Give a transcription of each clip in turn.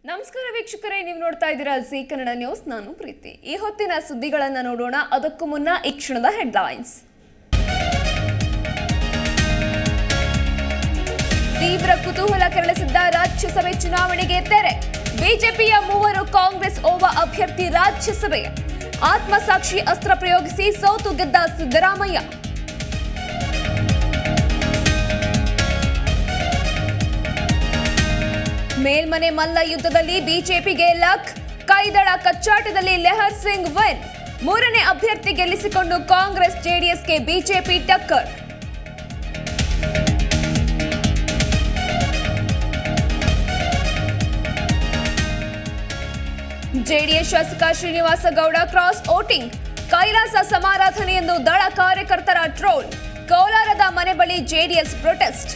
ನಮಸ್ಕಾರ ವೀಕ್ಷಕರೇ ನೀವು ನೋಡ್ತಾ ಇದ್ದೀರಾ ಜಿ ಕನ್ನಡ ನ್ಯೂಸ್ ನಾನು ಪ್ರೀತಿ ಈ ಹೊತ್ತಿನ ಸುದ್ದಿಗಳನ್ನ ನೋಡೋಣ ಅದಕ್ಕೂ ಮುನ್ನ ಈ ಕ್ಷಣದ ಹೆಡ್ಲೈನ್ಸ್ ತೀವ್ರ ಕುತೂಹಲ ಕೆರಳಿಸಿದ್ದ ರಾಜ್ಯಸಭೆ ಚುನಾವಣೆಗೆ ತೆರೆ ಬಿಜೆಪಿಯ ಮೂವರು ಕಾಂಗ್ರೆಸ್ ಓವ ಅಭ್ಯರ್ಥಿ ರಾಜ್ಯಸಭೆ ಆತ್ಮಸಾಕ್ಷಿ ಅಸ್ತ್ರ ಪ್ರಯೋಗಿಸಿ ಸೋತು ಗೆದ್ದ ಸಿದ್ದರಾಮಯ್ಯ ಮೇಲ್ಮನೆ ಮಲ್ಲ ಯುದ್ಧದಲ್ಲಿ ಬಿಜೆಪಿಗೆ ಲಕ್ ಕೈದಳ ಕಚ್ಚಾಟದಲ್ಲಿ ಲೆಹರ್ ಸಿಂಗ್ ವಿನ್ ಮೂರನೇ ಅಭ್ಯರ್ಥಿ ಗೆಲ್ಲಿಸಿಕೊಂಡು ಕಾಂಗ್ರೆಸ್ ಜೆಡಿಎಸ್ಗೆ ಬಿಜೆಪಿ ಟಕ್ಕರ್ ಜೆಡಿಎಸ್ ಶಾಸಕ ಶ್ರೀನಿವಾಸ ಗೌಡ ಕ್ರಾಸ್ ವೋಟಿಂಗ್ ಕೈಲಾಸ ಸಮಾರಾಧನೆ ಎಂದು ದಳ ಕಾರ್ಯಕರ್ತರ ಟ್ರೋಲ್ ಕೋಲಾರದ ಮನೆ ಬಳಿ ಜೆಡಿಎಸ್ ಪ್ರೊಟೆಸ್ಟ್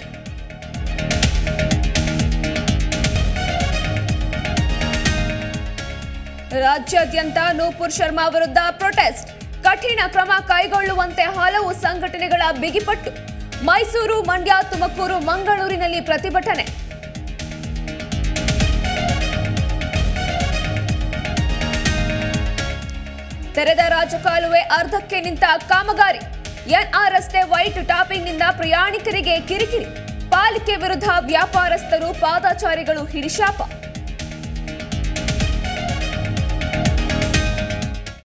ರಾಜ್ಯಾದ್ಯಂತ ನೂಪುರ್ ಶರ್ಮಾ ವಿರುದ್ಧ ಪ್ರೊಟೆಸ್ಟ್ ಕಠಿಣ ಕ್ರಮ ಕೈಗೊಳ್ಳುವಂತೆ ಹಲವು ಸಂಘಟನೆಗಳ ಬಿಗಿಪಟ್ಟು ಮೈಸೂರು ಮಂಡ್ಯ ತುಮಕೂರು ಮಂಗಳೂರಿನಲ್ಲಿ ಪ್ರತಿಭಟನೆ ತೆರೆದ ರಾಜಕಾಲುವೆ ಅರ್ಧಕ್ಕೆ ನಿಂತ ಕಾಮಗಾರಿ ಎನ್ಆರ್ ರಸ್ತೆ ವೈಟ್ ಟಾಪಿಂಗ್ನಿಂದ ಪ್ರಯಾಣಿಕರಿಗೆ ಕಿರಿಕಿರಿ ಪಾಲಿಕೆ ವಿರುದ್ಧ ವ್ಯಾಪಾರಸ್ಥರು ಪಾದಾಚಾರಿಗಳು ಹಿಡಿಶಾಪ